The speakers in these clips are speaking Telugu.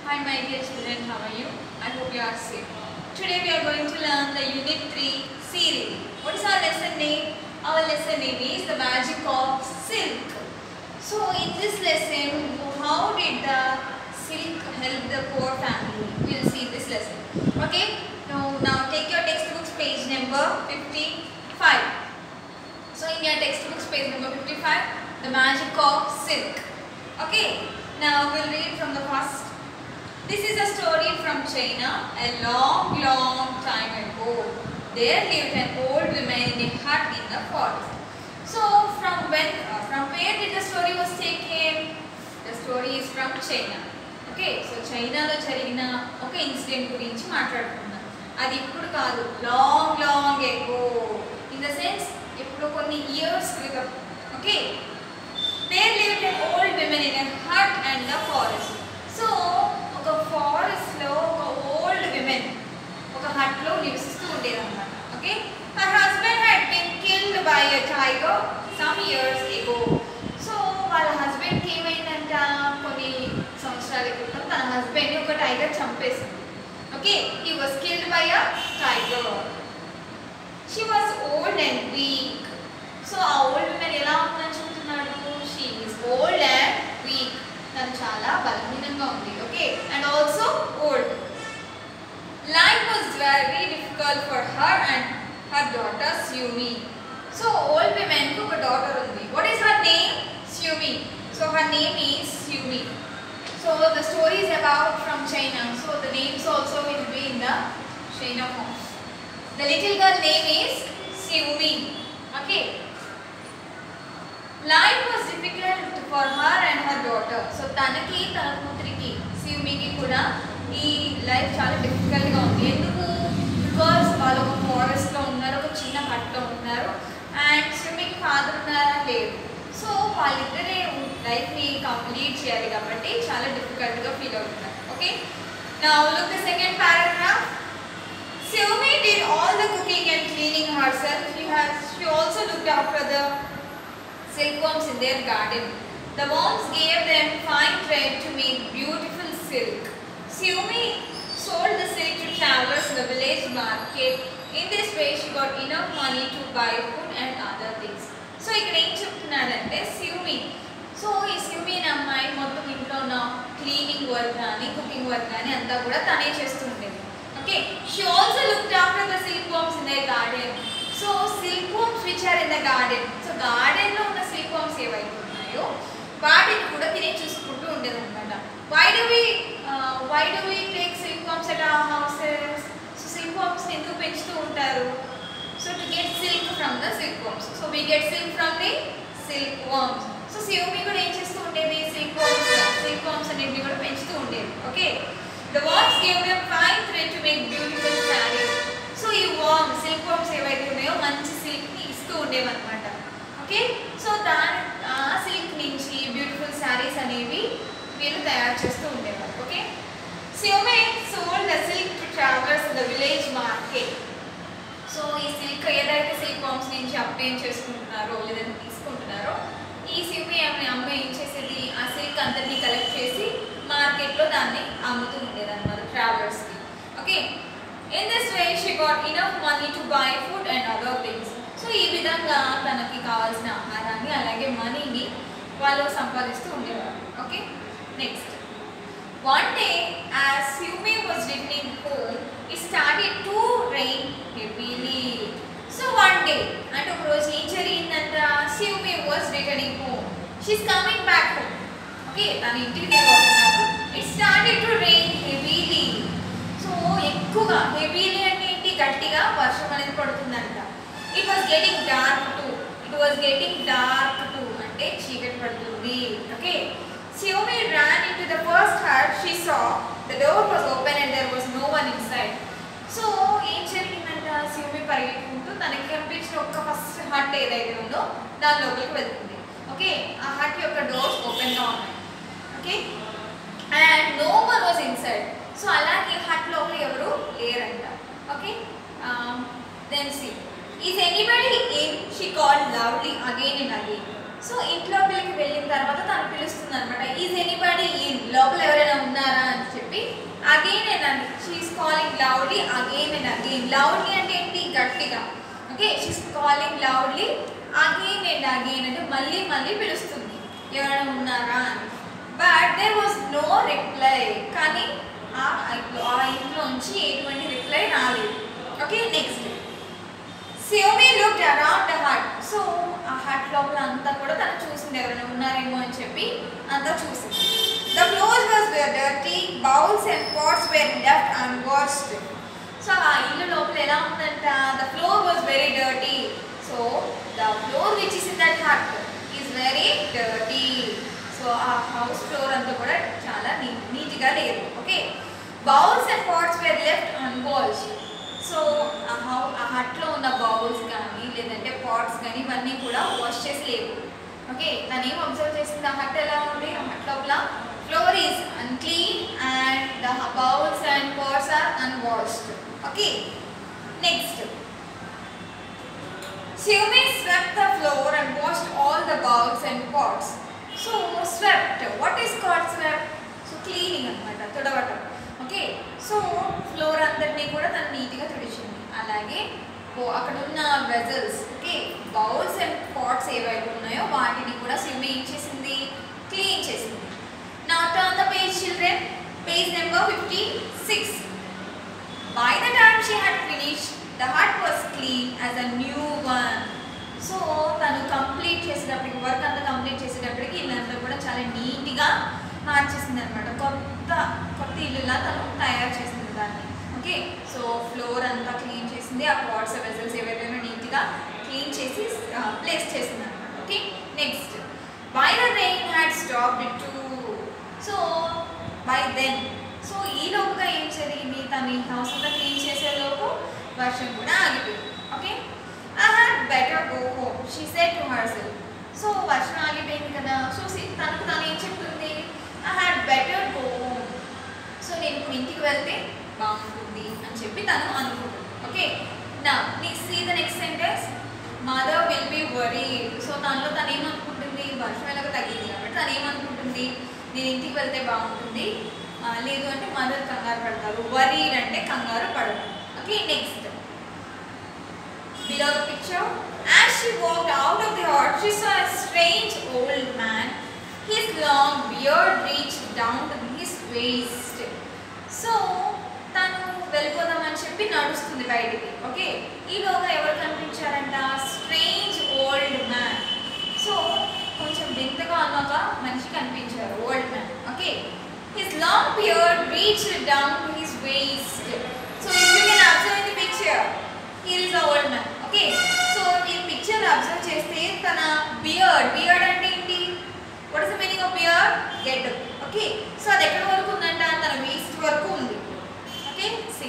Hi my dear children, how are you? I hope you are safe. Today we are going to learn the Unit 3 series. What is our lesson name? Our lesson name is the magic of silk. So in this lesson, how did the silk help the poor family? We will see in this lesson. Okay? Now, now take your textbooks page number 55. So in your textbooks page number 55, the magic of silk. Okay? Now we'll read from the first this is a story from China a long, long time ago. There lived an old woman in a hut in the forest. So from when, uh, from where did the story was taken? The story is from China. Okay so చైనాలో జరిగిన ఒక ఇన్సిడెంట్ గురించి మాట్లాడుకుందాం అది ఇప్పుడు కాదు long long ago in the sense ఇప్పుడు కొన్ని ఇయర్స్ క్రితం okay there lived an old women in a hut and the forest so ఒక ఫారెస్ట్లో ఒక ఓల్డ్ విమెన్ ఒక హట్లో నివసిస్తూ ఉండేదన్నమాట okay her husband had been killed by a tiger some years ago so వాళ్ళ హస్బెండ్కి ఏమైందంట కొన్ని సంవత్సరాల క్రితం తన హస్బెండ్ ఒక టైగర్ చంపేసింది okay he was killed by a tiger she was old and weak so ఆ ఓల్డ్ విమెన్ ఎలా ఉందని చెప్తున్నాడు she is old and weak తను చాలా బలహీనంగా ఉంది okay and also old life was very difficult for her and her daughter Siumi so old విమెన్కి ఒక డాటర్ ఉంది what is her name Siumi so her name is Siumi so the story is about from China so the names also will be in the China form the little girl name is Siumi okay life was difficult for her and her daughter so తనకి తన కూతురికి సిమికి కూడా ఈ లైఫ్ చాలా డిఫికల్ట్గా ఉంది ఎందుకు బికాస్ వాళ్ళు ఒక ఫారెస్ట్లో ఉన్నారు ఒక చిన్న హట్లో ఉన్నారు అండ్ సిమికి ఫాదర్ ఉన్నారా లేరు సో వాళ్ళిద్దరే లైఫ్ని కంప్లీట్ చేయాలి కాబట్టి చాలా డిఫికల్ట్గా ఫీల్ అవుతున్నారు okay now look the second paragraph Xiaomi did all the cooking and cleaning herself. She has she also looked after the silkworms in their garden. The worms gave them fine thread to make beautiful silk. Xiaomi sold the silk to travelers in the village market. In this way, she got enough money to buy food and other things. So ఇక్కడ ఏం చెప్తున్నాడంటే సిమి సో ఈ సిమి అనే అమ్మాయి మొత్తం ఇంట్లో ఉన్న క్లీనింగ్ వర్క్ కానీ కుకింగ్ వర్క్ కానీ అంతా కూడా తనే చేస్తూ ఉండేది okay she also looked after the silk worms in the garden so silk worms which are in the garden so గార్డెన్లో ఉన్న సిల్క్ వామ్స్ ఏవైతే ఉన్నాయో వాటిని కూడా తినే చూసుకుంటూ ఉండేది అనమాట why do we why do we take silk worms at our houses so silk worms ఎందుకు పెంచుతూ ఉంటారు so to get silk from the silk worms so we get silk from the silk worms so Siumi కూడా ఏం చేస్తూ ఉండేది సిల్క్ వామ్స్ సిల్క్ వామ్స్ అనేటివి కూడా పెంచుతూ ఉండేది okay the worms gave them fine thread to make beautiful saris so ఈ వామ్ సిల్క్ వామ్స్ ఏవైతే ఉన్నాయో మంచి సిల్క్ని ఇస్తూ ఉండేవన్నమాట ఓకే సో దాని ఆ సిల్క్ నుంచి బ్యూటిఫుల్ శారీస్ అనేవి వీళ్ళు తయారు చేస్తూ ఉండేవారు okay Siumi sold the silk to travellers the village market so ఈ సిల్క్ ఏదైతే సిల్క్ వామ్స్ నుంచి అప్లైన్ చేసుకుంటున్నారో లేదంటే తీసుకుంటున్నారో ఈ సిల్క్ అనే అమ్మ ఏం చేసేది ఆ సిల్క్ అంతటిని కలెక్ట్ చేసి మార్కెట్లో దాన్ని అమ్ముతూ ఉండేది అనమాట ట్రావెలర్స్కి okay in this way she got enough money to buy food and other things so ఈ విధంగా తనకి కావాల్సిన ఆహారాన్ని అలాగే మనీని వాళ్ళు సంపాదిస్తూ ఉండేవారు okay next One day, as Sumi was returning home, it started to rain heavily. So one day, అంటే ఒక రోజు ఏం జరిగిందంట Siumi was returning home she's coming back home okay తన ఇంటికి తిరిగి వస్తున్నప్పుడు it started to rain heavily so ఎక్కువగా హెవీలీ అంటే ఏంటి గట్టిగా వర్షం అనేది పడుతుందంట it was getting dark too it was getting dark too అంటే చీకటి పడుతుంది okay Xiaomi ran into the first hut she saw. The door was open and there was no one inside. So ఏం జరిగిందంట సియోమి పరిగెత్తుకుంటూ తనకి కనిపించిన ఒక్క ఫస్ట్ హట్ ఏదైతే ఉందో దాని లోపలికి వెళ్తుంది ఓకే ఆ హట్ యొక్క డోర్స్ ఓపెన్గా ఉన్నాయి okay and no one was inside so అలాగే హట్ లోపల ఎవరు లేరంట okay then she is anybody in she call lovely again and again so ఇంట్లోపలికి వెళ్ళిన తర్వాత తను పిలుస్తుంది అనమాట ఈజ్ ఎనీబడి ఇన్ లోపల ఎవరైనా ఉన్నారా అని చెప్పి అగైన్ అండ్ అండి she's calling loudly again and again loudly అంటే ఏంటి గట్టిగా okay she's calling loudly again and again అంటే మళ్ళీ మళ్ళీ పిలుస్తుంది ఎవరైనా ఉన్నారా అని but there was no reply కానీ ఆ ఇంట్లో ఆ ఇంట్లోంచి ఎటువంటి రిప్లై రాలేదు okay next Siumi look around the hut so ఆ హట్ లోపల అంతా కూడా తను చూసింది ఎవరైనా ఉన్నారేమో అని చెప్పి అంతా చూసింది the floors was dirty bowls and pots were left unwashed so ఆ ఇల్లు లోపల ఎలా ఉందంట the floor was very dirty so the floor which is in that hut is very dirty so ఆ హౌస్ ఫ్లోర్ అంతా కూడా చాలా నీట్ నీట్గా లేదు okay bowls and pots were left unwashed so ఆ హౌ ఆ హట్లో ఉన్న బౌల్స్ కానీ లేదంటే పాట్స్ కానీ ఇవన్నీ కూడా వాష్ చేసి లేవు ఓకే తను ఏం అబ్జర్వ్ చేసింది ఆ హట్ ఎలా ఉంది ఆ హట్ లోపల floor is unclean and the bowls and pots are unwashed okay next Siumi swept the floor and washed all the bowls and pots. So swept. What is called swept? So cleaning అనమాట తుడవటం ఓకే సో ఫ్లోర్ అందరినీ కూడా తను నీట్గా తుడిచింది అలాగే ఓ అక్కడ ఉన్న vessels okay bowls and pots ఏవైతే ఉన్నాయో వాటిని కూడా సిమి ఏం చేసింది క్లీన్ చేసింది now turn the page children page number fifty six By the time she had finished, the hut was clean as a new one. So తను కంప్లీట్ చేసేటప్పటికి వర్క్ అంతా కంప్లీట్ చేసేటప్పటికి ఇల్లంతా కూడా చాలా నీట్గా మార్చేసింది అనమాట కొత్త కొత్త ఇల్లులా తను తయారు చేసింది దాన్ని ఓకే సో ఫ్లోర్ అంతా క్లీన్ చేసింది ఆ పాట్స్ వెజల్స్ ఏవైతే నీట్గా క్లీన్ చేసి ప్లేస్ చేసింది అనమాట okay next by the rain had stop too so by then so ఈ లోపుగా ఏం జరిగింది తను ఈ హౌస్ అంతా క్లీన్ చేసే లోపు వర్షం కూడా ఆగిపోయింది okay I had better go home she said to herself so వర్షం ఆగిపోయింది కదా సో తనకు తను ఏం చెప్తుంది I had better go home so నేను ఇప్పుడు ఇంటికి వెళ్తే బాగుంటుంది అని చెప్పి తను అనుకుంటుంది ఓకే నా నీ see the next sentence mother will be worry so తనలో తను ఏమనుకుంటుంది వర్షం ఎలాగో తగ్గింది కాబట్టి తను ఏమనుకుంటుంది నేను ఇంటికి వెళ్తే బాగుంటుంది ఆ, లేదు అంటే మదర్ కంగారు పడతారు వరీడ్ అంటే కంగారు పడడం okay next Below the picture, as she walked out of the hut, she saw a strange old man. His long beard reached down to his waist. So తను వెళ్ళిపోదామని చెప్పి నడుస్తుంది బయటికి ఓకే ఈలోగా ఎవరు కనిపించారంట స్ట్రేంజ్ ఓల్డ్ మ్యాన్ సో కొంచెం వింతగా ఉన్న ఒక మనిషి కనిపించారు old man okay his long beard reach down to his waist so if you can observe in the picture here is a old man okay so ఈ పిక్చర్ అబ్జర్వ్ చేస్తే తన బియర్డ్ బియర్డ్ అంటే ఏంటి what is the meaning of beard get okay so అది ఎక్కడ వరకు ఉందంట తన వేస్ట్ వరకు ఉంది okay see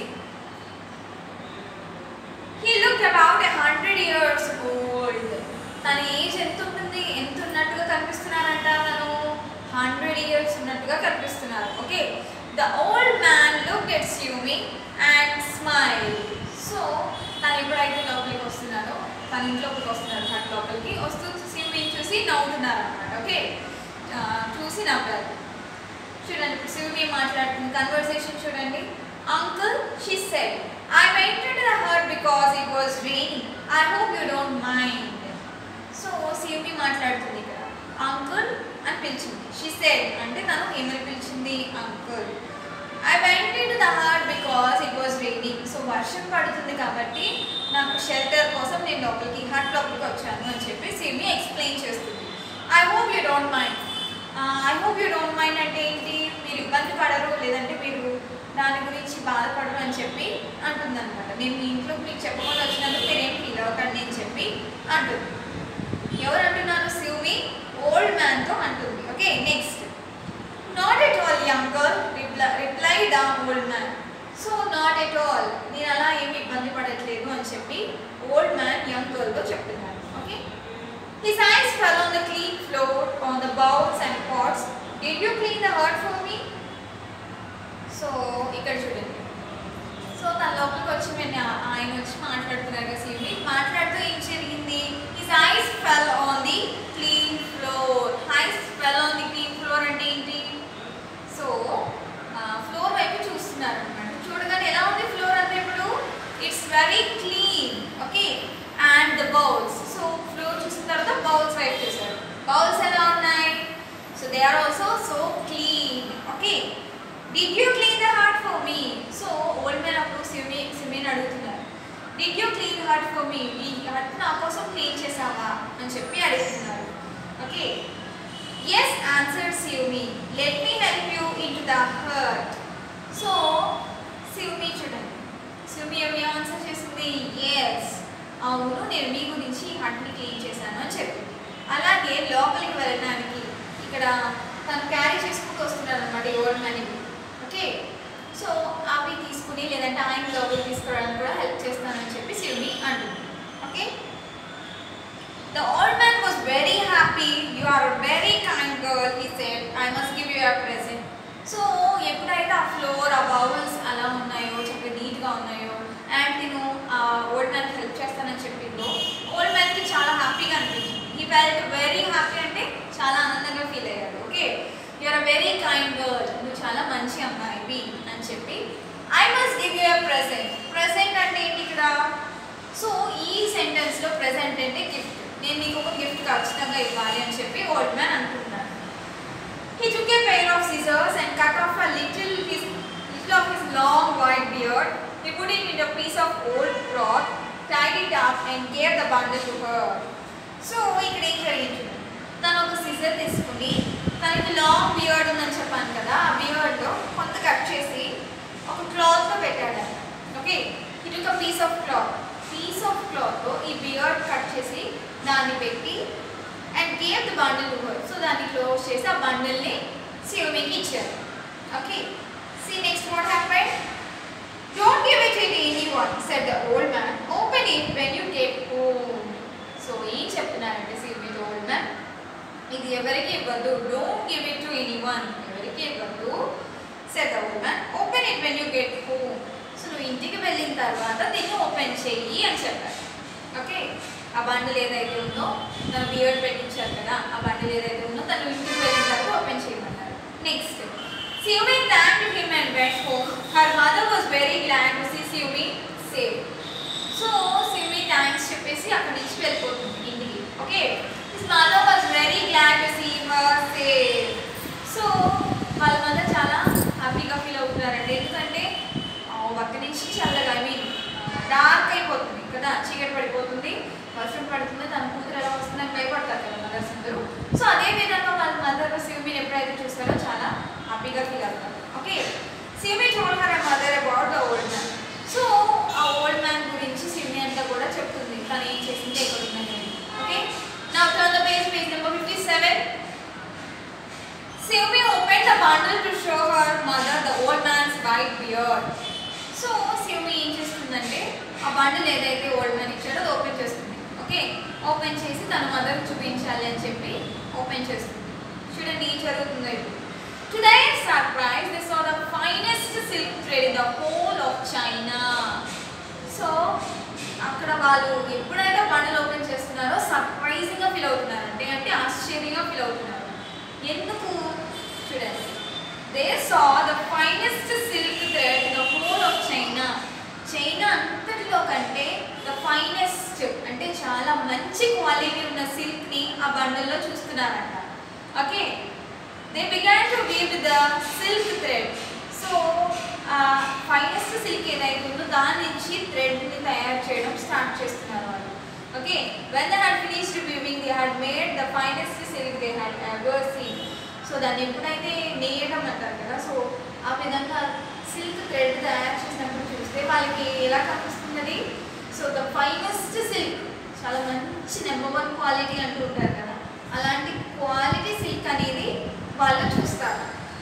he look about a hundred years old తన ఏజ్ ఎంత ఉంటుంది ఎంత ఉన్నట్టుగా కనిపిస్తున్నారంట తను హండ్రెడ్ ఇయర్స్ ఉన్నట్టుగా కనిపిస్తున్నారు okay the old man look at Siumi and smile so తను ఎప్పుడైతే లోపలికి వస్తున్నారో తన ఇంట్లోకి వస్తున్నారు హట్ లోపలికి వస్తూ స్యూమిని చూసి నవ్వుతున్నారు అనమాట ఓకే చూసి నవ్వారు చూడండి ఇప్పుడు శివుని మాట్లాడుతుంది కన్వర్సేషన్ చూడండి uncle she said I went to the hut because it was raining I hope you don't mind so శివుని మాట్లాడుతుంది ఇక్కడ అంకుల్ అని పిలిచింది షీ సెడ్ అంటే తను ఏమని పిలిచింది uncle I went to the hut because it was raining so వర్షం పడుతుంది కాబట్టి నాకు షెల్టర్ కోసం నేను లోపలికి హట్ లోపలికి వచ్చాను అని చెప్పి సిమి ఎక్స్ప్లెయిన్ చేస్తుంది I hope you don't mind I hope you don't mind అంటే ఏంటి మీరు ఇబ్బంది పడరు లేదంటే మీరు దాని గురించి బాధపడరు అని చెప్పి అంటుంది అనమాట నేను మీ ఇంట్లో మీకు చెప్పకుండా వచ్చినందుకు మీరేం ఫీల్ అవ్వకండి అని చెప్పి అంటుంది ఎవరు అంటున్నారు సిమి ఓల్డ్ మ్యాన్తో అంటుంది okay next not at all young girl reply reply the old man so not at all నేను అలా ఏమి ఇబ్బంది పడట్లేదు అని చెప్పి ఓల్డ్ మ్యాన్ యంగ్ గర్ల్తో చెప్తున్నాను okay His eyes fell on the clean floor, on the bowls and pots. Did you clean the hut for me? So ఇక్కడ చూడండి సో తన లోపలికి వచ్చి మేము ఆయన వచ్చి మాట్లాడుతున్నారు కదా సివి మాట్లాడుతూ ఏం జరిగింది his eyes fell on the clean floor eyes fell on the clean floor అంటే ఏంటి సో ఫ్లోర్ వైపు చూస్తున్నారు did you clean the hut for me so old man అప్పుడు సిమి సిమిని అడుగుతున్నారు did you clean hut for me ఈ హార్ట్ నా కోసం క్లీన్ చేసావా అని చెప్పి అడుగుతున్నారు okay yes answer Siumi let me help you into the hut so Siumi చూడండి సిమి ఏమి ఆన్సర్ చేసింది ఎస్ అవును నేను మీ గురించి ఈ హట్ని క్లీన్ చేశాను అని చెప్పింది అలాగే లోపలికి వెళ్ళడానికి ఇక్కడ తను క్యారీ చేసుకుంటూ వస్తున్నాడు అనమాట ఓల్డ్ మ్యాన్ ఓకే సో అవి తీసుకుని లేదంటే ఆయన లోపలికి తీసుకురావడానికి కూడా హెల్ప్ చేస్తానని చెప్పి శివుని అంటుంది okay The old man was very happy. You are a very kind girl, he said. I must give you a present. So ఎప్పుడైతే ఆ ఫ్లోర్ ఆ బౌల్స్ అలా ఉన్నాయో చక్కగా నీట్గా ఉన్నాయో అండ్ నేను ఆ ఓల్డ్ మ్యాన్కి హెల్ప్ చేస్తానని చెప్పిందో ఓల్డ్ మ్యాన్కి చాలా హ్యాపీగా అనిపించింది ఈ ఫెల్ట్ వెరీ హ్యాపీ అంటే చాలా ఆనందంగా ఫీల్ అయ్యాడు okay you're a very kind girl నువ్వు చాలా మంచి అమ్మాయివి అని చెప్పి I must give you a present present అంటే ఏంటి ఇక్కడ సో ఈ సెంటెన్స్లో ప్రెసెంట్ అంటే గిఫ్ట్ నేను నీకు ఒక గిఫ్ట్ ఖచ్చితంగా ఇవ్వాలి అని చెప్పి ఓల్డ్ మ్యాన్ అనుకుంటున్నాను He took a pair of scissors and cut off a little his little of his long white beard. He put it in a piece of old cloth, tied it up and gave the bundle to her. So ఇక్కడ ఏం జరిగింది తను ఒక సిజర్ తీసుకుని తనకి లాంగ్ బియర్డ్ ఉందని చెప్పాను కదా ఆ బియర్డ్లో కొంత కట్ చేసి ఒక క్లాత్లో పెట్టాడు ఓకే ఇటు ఒక piece of cloth piece of క్లాత్లో ఈ బియర్డ్ కట్ చేసి దాన్ని పెట్టి and gave the bundle to her so దాన్ని క్లోజ్ చేసి ఆ బండిల్ని సియోమికి ఇచ్చారు okay see next what happened don't give it it anyone said the old man open it when you get home so ఏం చెప్తున్నారంటే సియోమి ఓల్డ్ మ్యాన్ ఇది ఎవరికి ఇవ్వద్దు don't give it to anyone ఎవరికి ఇవ్వద్దు said the old man open it when you get home so నువ్వు ఇంటికి వెళ్ళిన తర్వాత దీన్ని ఓపెన్ చెయ్యి అని చెప్పారు ఓకే ఆ బండిల్ ఏదైతే ఉందో తన బియర్డ్ పెట్టించారు కదా ఆ బండిల్ ఏదైతే ఉందో తను ఇంటికి వెళ్ళిన తర్వాత ఓపెన్ చేయమన్నారు next Siumi thanked him and went home. Her mother was very glad to see Siumi safe. So Siumi thanks చెప్పేసి అక్కడి నుంచి వెళ్ళిపోతుంది ఇంటికి okay his mother was very glad to see her safe so వాళ్ళ మదర్ చాలా హ్యాపీగా ఫీల్ అవుతున్నారండి ఎందుకంటే ఆ, పక్క నుంచి చల్లగా ఐ మీన్ డార్క్ అయిపోతుంది కదా చీకటి పడిపోతుంది వర్షం పడుతుంది తన కూతురు ఎలా వస్తుందని భయపడతారు కదా మదర్స్ అందరూ సో అదే విధంగా వాళ్ళ మదర్ సిమిని ఎప్పుడైతే చూస్తారో చాలా హ్యాపీగా ఫీల్ అవుతారు okay Siumi told her mother about the old man so ఆ ఓల్డ్ మ్యాన్ గురించి సిమి అంతా కూడా చెప్తుంది తను ఏం చేసింది ఎక్కడ ఉందని ఓకే నా turn the page page number fifty seven Sylvie opened the bundle to show her mother the old man's white beard. సో సిమి ఏం చేస్తుందంటే ఆ బండిల్ ఏదైతే ఓల్డ్ మ్యాన్ ఇచ్చాడో అది ఓపెన్ చేస్తుంది ఓకే ఓపెన్ చేసి తన మదర్ చూపించాలి అని చెప్పి ఓపెన్ చేస్తుంది చూడండి ఏం జరుగుతుందో ఇప్పుడు to their surprise this are the finest silk thread in the whole of China so అక్కడ వాళ్ళు ఎప్పుడైతే బండిల్ ఓపెన్ చేస్తున్నారో సర్ప్రైజింగ్గా ఫీల్ అవుతున్నారు అంటే అంటే ఆశ్చర్యంగా ఫీల్ అవుతున్నారు ఎందుకు చూడండి they saw the finest silk thread in the whole of China China అంతటిలో కంటే ద ఫైనెస్ట్ అంటే చాలా మంచి క్వాలిటీ ఉన్న సిల్క్ని ఆ బండిల్లో చూస్తున్నారంట okay they began to weave the silk thread so finest silk ఏదైతే ఉందో దాని నుంచి థ్రెడ్ని తయారు చేయడం స్టార్ట్ చేస్తున్నారు వాళ్ళు okay when they had finished weaving they had made the finest silk they had ever seen so దాన్ని ఎప్పుడైతే నేయడం అంటారు కదా సో ఆ విధంగా సిల్క్ థ్రెడ్ తయారు చేసినప్పుడు చూస్తే వాళ్ళకి ఎలా కనిపిస్తున్నది సో ద ఫైనెస్ట్ సిల్క్ చాలా మంచి నెంబర్ వన్ క్వాలిటీ అంటూ ఉంటారు కదా అలాంటి క్వాలిటీ సిల్క్ అనేది వాళ్ళు చూస్తారు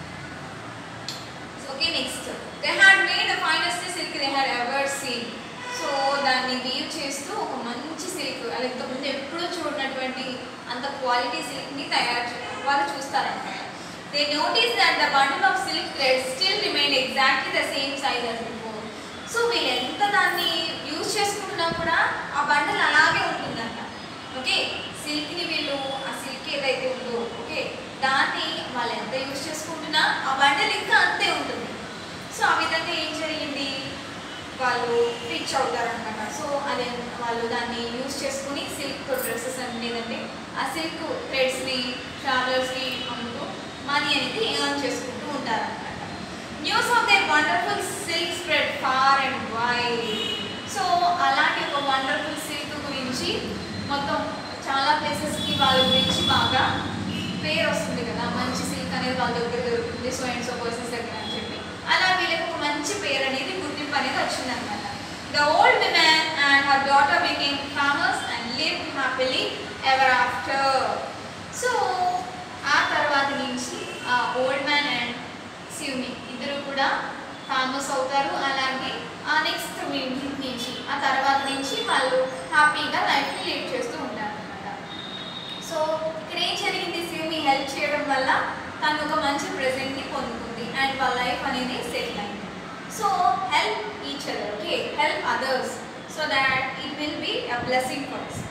okay next they had made the finest silk they had ever seen so దాన్ని వీవ్ చేస్తూ ఒక మంచి సిల్క్ అలా ఇంతకుముందు ఎప్పుడూ చూడనటువంటి అంత క్వాలిటీ సిల్క్ని తయారు చే వాళ్ళు చూస్తారనమాట they notice that the bundle of silk thread still remain exactly the same size as before so వీళ్ళు ఎంత దాన్ని యూజ్ చేసుకుంటున్నా కూడా ఆ బండల్ అలాగే ఉంటుందంట ఓకే సిల్క్ని వీళ్ళు ఆ సిల్క్ ఏదైతే ఉందో ఓకే దాన్ని వాళ్ళు ఎంత యూజ్ చేసుకుంటున్నా ఆ బండల్ ఇంకా అంతే ఉంటుంది సో ఆ విధంగా ఏం జరిగింది వాళ్ళు రిచ్ అవుతారనమాట సో అదే వాళ్ళు దాన్ని యూజ్ చేసుకుని సిల్క్ డ్రెస్సెస్ అంటే లేదంటే ఆ సిల్క్ థ్రెడ్స్ని ట్రావెలర్స్ని అమ్ముతూ మనీ అనేది ఎర్న్ చేసుకుంటూ ఉంటారనమాట news of the wonderful silk spread far and wide so అలాంటి ఒక వండర్ఫుల్ సిల్క్ గురించి మొత్తం చాలా ప్లేసెస్కి వాళ్ళ గురించి బాగా పేరు వస్తుంది కదా మంచి సిల్క్ అనేది వాళ్ళ దగ్గర దొరుకుతుంది సో అండ్ సో పర్సన్స్ దగ్గర అని చెప్పి అలా వీళ్ళకి ఒక మంచి పేరు అనేది గుర్తింపు అనేది వచ్చిందనమాట the old man and her daughter became famous and live happily ever after so ఆ తర్వాత నుంచి ఆ ఓల్డ్ మ్యాన్ అండ్ శివుని ఇద్దరు కూడా ఫేమస్ అవుతారు అలాగే ఆ నెక్స్ట్ వీక్ నుంచి ఆ తర్వాత నుంచి వాళ్ళు హ్యాపీగా లైఫ్ని లీడ్ చేస్తూ ఉంటారు అనమాట సో ఇక్కడ ఏం జరిగింది శివుని హెల్ప్ చేయడం వల్ల తను ఒక మంచి ప్రెజెంట్ని పొందుకుంది అండ్ వాళ్ళ లైఫ్ అనేది సెటిల్ అయింది so help each other okay help others so that it will be a blessing for us